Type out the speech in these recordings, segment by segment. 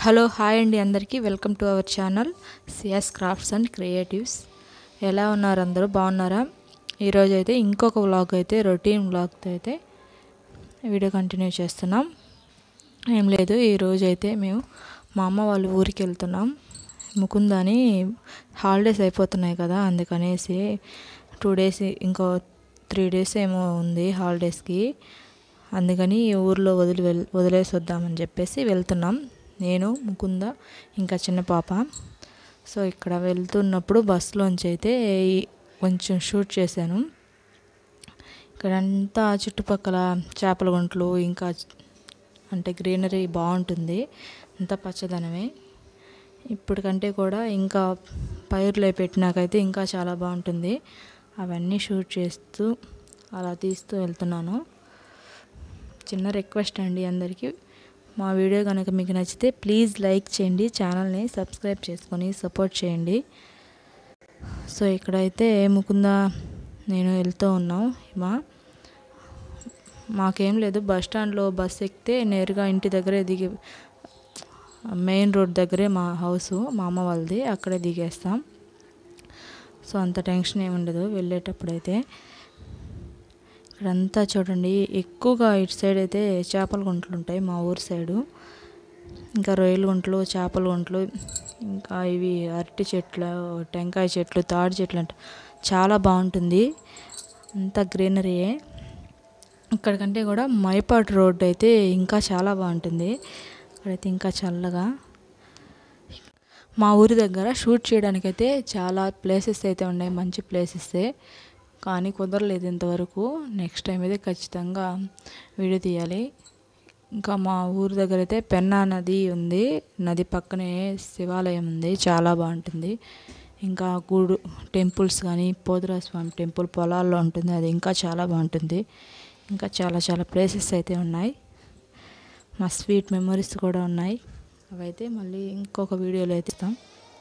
hello hi అండి అందరికీ welcome to our channel CS crafts and creatives ఎలా ఉన్నారు అందరూ బాగున్నారా ఈరోజు అయితే ఇంకొక వ్లాగ్ అయితే రొటీన్ వ్లాగ్తో అయితే వీడియో కంటిన్యూ చేస్తున్నాం ఏం లేదు ఈరోజు అయితే మేము మా అమ్మ వాళ్ళ ఊరికి వెళ్తున్నాం ముకుందని హాలిడేస్ అయిపోతున్నాయి కదా అందుకనేసి టూ డేస్ ఇంకో త్రీ డేస్ ఏమో ఉంది హాలిడేస్కి అందుకని ఊర్లో వదిలి వెల్ వదిలేసి వద్దామని చెప్పేసి వెళ్తున్నాం నేను ముకుంద ఇంకా చిన్న పాప సో ఇక్కడ వెళ్తున్నప్పుడు బస్సులోంచి అయితే ఈ- కొంచెం షూట్ చేశాను ఇక్కడంతా చుట్టుపక్కల చేపల గుంటలు ఇంకా అంటే గ్రీనరీ బాగుంటుంది అంతా పచ్చదనమే ఇప్పటికంటే కూడా ఇంకా పైర్లు అవి పెట్టినాకైతే ఇంకా చాలా బాగుంటుంది అవన్నీ షూట్ చేస్తూ అలా తీస్తూ వెళ్తున్నాను చిన్న రిక్వెస్ట్ అండి అందరికీ మా వీడియో కనుక మీకు నచ్చితే ప్లీజ్ లైక్ చేయండి ఛానల్ని సబ్స్క్రైబ్ చేసుకొని సపోర్ట్ చేయండి సో ఇక్కడైతే ముకుంద నేను వెళ్తూ ఉన్నాం మా మాకేం లేదు బస్ స్టాండ్లో బస్ ఎక్కితే నేరుగా ఇంటి దగ్గరే దిగి మెయిన్ రోడ్ దగ్గరే మా హౌస్ మా అమ్మ వాళ్ళది అక్కడే దిగేస్తాం సో అంత టెన్షన్ ఏమి ఉండదు వెళ్ళేటప్పుడైతే ఇక్కడంతా చూడండి ఎక్కువగా ఇటు సైడ్ అయితే చేపల గుంటలు ఉంటాయి మా ఊరు సైడు ఇంకా రొయ్యల గుంటలు చేపల గుంటలు ఇంకా ఇవి అరటి చెట్లు టెంకాయ చెట్లు తాడి చెట్లు అంటే చాలా బాగుంటుంది అంతా గ్రీనరీయే ఇక్కడికంటే కూడా మైపాడు రోడ్ అయితే ఇంకా చాలా బాగుంటుంది అక్కడైతే ఇంకా చల్లగా మా ఊరి దగ్గర షూట్ చేయడానికైతే చాలా ప్లేసెస్ అయితే ఉన్నాయి మంచి ప్లేసెసే కానీ కుదరలేదు ఇంతవరకు నెక్స్ట్ టైం అయితే ఖచ్చితంగా వీడియో తీయాలి ఇంకా మా ఊరి దగ్గర అయితే పెన్నా నది ఉంది నది పక్కనే శివాలయం ఉంది చాలా బాగుంటుంది ఇంకా గూడు టెంపుల్స్ కానీ పోతురా స్వామి టెంపుల్ పొలాల్లో ఉంటుంది అది ఇంకా చాలా బాగుంటుంది ఇంకా చాలా చాలా ప్లేసెస్ అయితే ఉన్నాయి మా స్వీట్ మెమరీస్ కూడా ఉన్నాయి అవైతే మళ్ళీ ఇంకొక వీడియోలో అయితే ఇస్తాం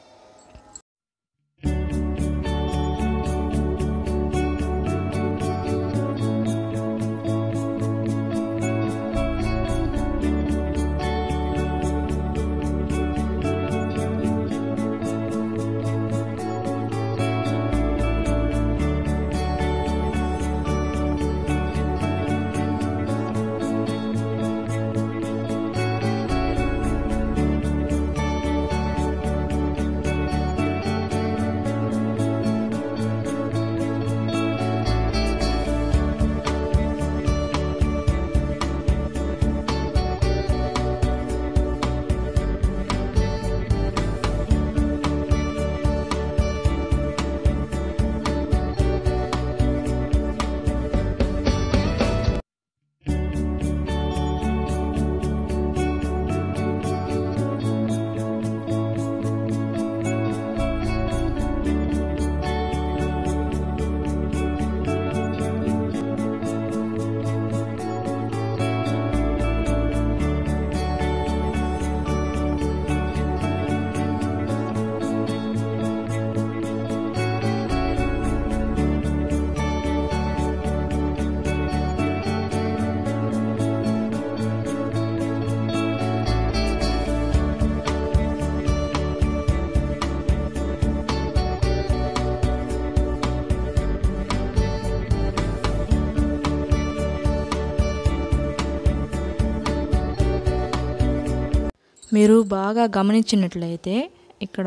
మీరు బాగా గమనించినట్లయితే ఇక్కడ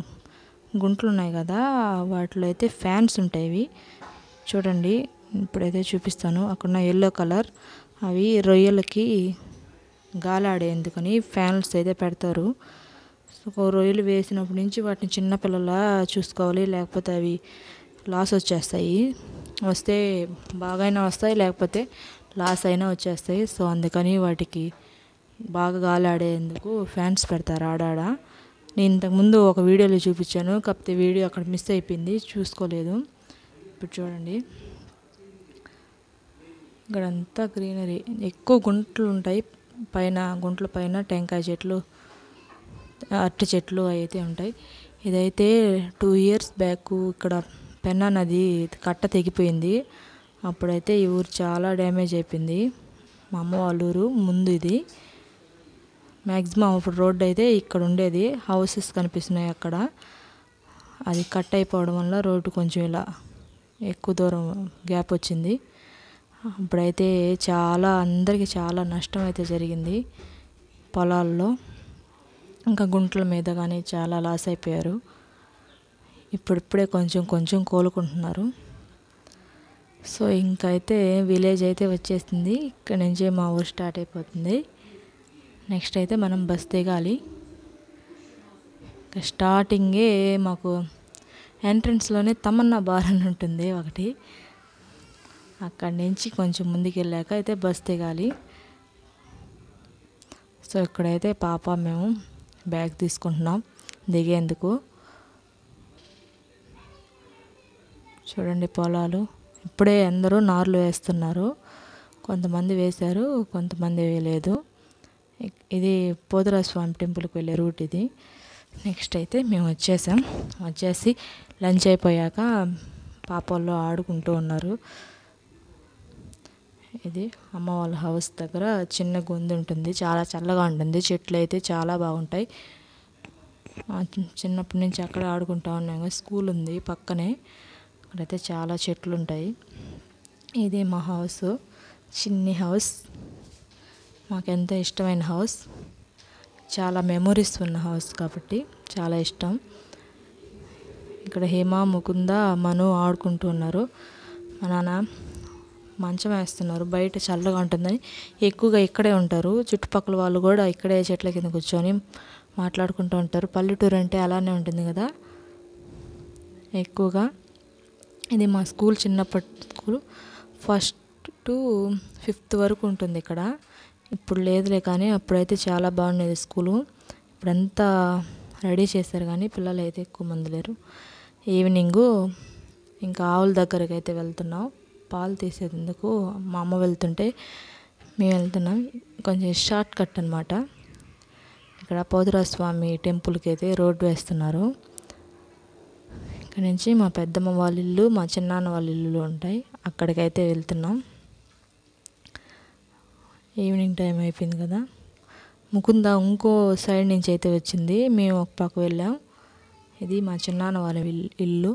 గుంటలు ఉన్నాయి కదా వాటిలో అయితే ఫ్యాన్స్ ఉంటాయి ఇవి చూడండి ఇప్పుడైతే చూపిస్తాను అక్కడ ఎల్లో కలర్ అవి రొయ్యలకి గాలాడేందుకని ఫ్యాన్స్ అయితే పెడతారు సో రొయ్యలు వేసినప్పటి నుంచి వాటిని చిన్నపిల్లలా చూసుకోవాలి లేకపోతే అవి లాస్ వచ్చేస్తాయి వస్తే బాగైనా వస్తాయి లేకపోతే లాస్ అయినా వచ్చేస్తాయి సో అందుకని వాటికి బాగా గాలాడేందుకు ఫ్యాన్స్ పెడతారు ఆడాడ నేను ఇంతకుముందు ఒక వీడియోలో చూపించాను కాకపోతే వీడియో అక్కడ మిస్ అయిపోయింది చూసుకోలేదు ఇప్పుడు చూడండి ఇక్కడంతా గ్రీనరీ ఎక్కువ గుంటలు ఉంటాయి పైన గుంటల పైన టెంకాయ చెట్లు అరటి చెట్లు అయితే ఉంటాయి ఇదైతే టూ ఇయర్స్ బ్యాక్ ఇక్కడ పెన్నా నది కట్ట తెగిపోయింది అప్పుడైతే ఈ ఊరు చాలా డ్యామేజ్ అయిపోయింది మా అమ్మ వాళ్ళ ఊరు ముందు ఇది మ్యాక్సిమం అప్పుడు రోడ్డు అయితే ఇక్కడ ఉండేది హౌసెస్ కనిపిస్తున్నాయి అక్కడ అది కట్ అయిపోవడం వల్ల రోడ్డు కొంచెం ఇలా ఎక్కువ దూరం గ్యాప్ వచ్చింది అప్పుడైతే చాలా అందరికీ చాలా నష్టం అయితే జరిగింది పొలాల్లో ఇంకా గుంటల మీద కానీ చాలా లాస్ అయిపోయారు ఇప్పుడిప్పుడే కొంచెం కొంచెం కోలుకుంటున్నారు సో ఇంకైతే విలేజ్ అయితే వచ్చేసింది ఇక్కడ నుంచే మా ఊరు స్టార్ట్ అయిపోతుంది నెక్స్ట్ అయితే మనం బస్ దిగాలి ఇంకా స్టార్టింగే మాకు ఎంట్రన్స్లోనే తమన్నా బార్ అని ఉంటుంది ఒకటి అక్కడి నుంచి కొంచెం ముందుకు వెళ్ళాక అయితే బస్ దిగాలి సో ఇక్కడైతే పాప మేము బ్యాగ్ తీసుకుంటున్నాం దిగేందుకు చూడండి పొలాలు ఇప్పుడే అందరూ నార్లు వేస్తున్నారు కొంతమంది వేశారు కొంతమంది వేయలేదు ఇ- ఇది పోతురా స్వామి టెంపుల్కి వెళ్ళే రూట్ ఇది నెక్స్ట్ అయితే మేము వచ్చేసాం వచ్చేసి లంచ్ అయిపోయాక పాప వాళ్ళు ఆడుకుంటూ ఉన్నారు ఇది అమ్మ వాళ్ళ హౌస్ దగ్గర చిన్న గొంతు ఉంటుంది చాలా చల్లగా ఉంటుంది చెట్లు అయితే చాలా బాగుంటాయి ఆ చి- చిన్నప్పటి నుంచి అక్కడ ఆడుకుంటా ఉన్నాం కదా, స్కూల్ ఉంది పక్కనే అక్కడైతే చాలా చెట్లు ఉంటాయి ఇది మా హౌస్ చిన్ని హౌస్ మాకు ఎంతో ఇష్టమైన హౌస్ చాలా మెమొరీస్ ఉన్న హౌస్ కాబట్టి చాలా ఇష్టం ఇక్కడ హేమ ముకుంద మను ఆడుకుంటూ ఉన్నారు మా నాన్న మంచం వేస్తున్నారు బయట చల్లగా ఉంటుందని ఎక్కువగా ఇక్కడే ఉంటారు చుట్టుపక్కల వాళ్ళు కూడా ఇక్కడే చెట్ల కింద కూర్చొని మాట్లాడుకుంటూ ఉంటారు పల్లెటూరు అంటే అలానే ఉంటుంది కదా ఎక్కువగా ఇది మా స్కూల్ చిన్నప్పటి స్కూల్ ఫస్ట్ టు ఫిఫ్త్ వరకు ఉంటుంది ఇక్కడ ఇప్పుడు లేదులే కానీ అప్పుడైతే చాలా బాగుండేది స్కూలు ఇప్పుడంతా రెడీ చేశారు కానీ పిల్లలు అయితే ఎక్కువ మంది లేరు ఈవినింగు ఇంకా ఆవుల దగ్గరికి అయితే వెళ్తున్నాం పాలు తీసేందుకు మా అమ్మ వెళ్తుంటే మేము వెళ్తున్నాం కొంచెం షార్ట్ కట్ అనమాట ఇక్కడ పోతురాజు స్వామి టెంపుల్కి అయితే రోడ్డు వేస్తున్నారు ఇక్కడ నుంచి మా పెద్దమ్మ వాళ్ళ ఇల్లు మా చిన్నాన్న వాళ్ళ ఇల్లు ఉంటాయి అక్కడికైతే వెళ్తున్నాం ఈవినింగ్ టైం అయిపోయింది కదా ముకుంద ఇంకో సైడ్ నుంచి అయితే వచ్చింది మేము ఒక పక్క వెళ్ళాం ఇది మా చిన్నాన్న వాళ్ళ ఇల్- ఇల్లు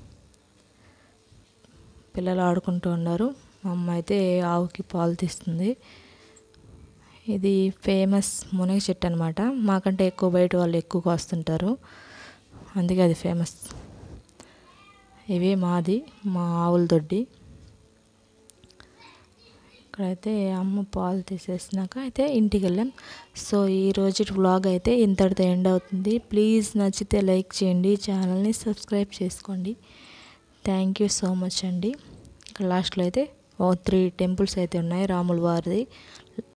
పిల్లలు ఆడుకుంటూ ఉన్నారు మా అమ్మ అయితే ఆవుకి పాలు తీస్తుంది ఇది ఫేమస్ మునగ చెట్టు అనమాట మాకంటే ఎక్కువ బయట వాళ్ళు ఎక్కువగా వస్తుంటారు అందుకే అది ఫేమస్ ఇవి మాది మా ఆవుల దొడ్డి ఇక్కడైతే అమ్మ పాలు తీసేసినాక అయితే ఇంటికి వెళ్ళాం సో ఈ రోజు వ్లాగ్ అయితే ఇంతటితో ఎండ్ అవుతుంది ప్లీజ్ నచ్చితే లైక్ చేయండి ఛానల్ని సబ్స్క్రైబ్ చేసుకోండి థ్యాంక్ యూ సో మచ్ అండి ఇక్కడ లాస్ట్లో అయితే ఓ త్రీ టెంపుల్స్ అయితే ఉన్నాయి రాముల వారిది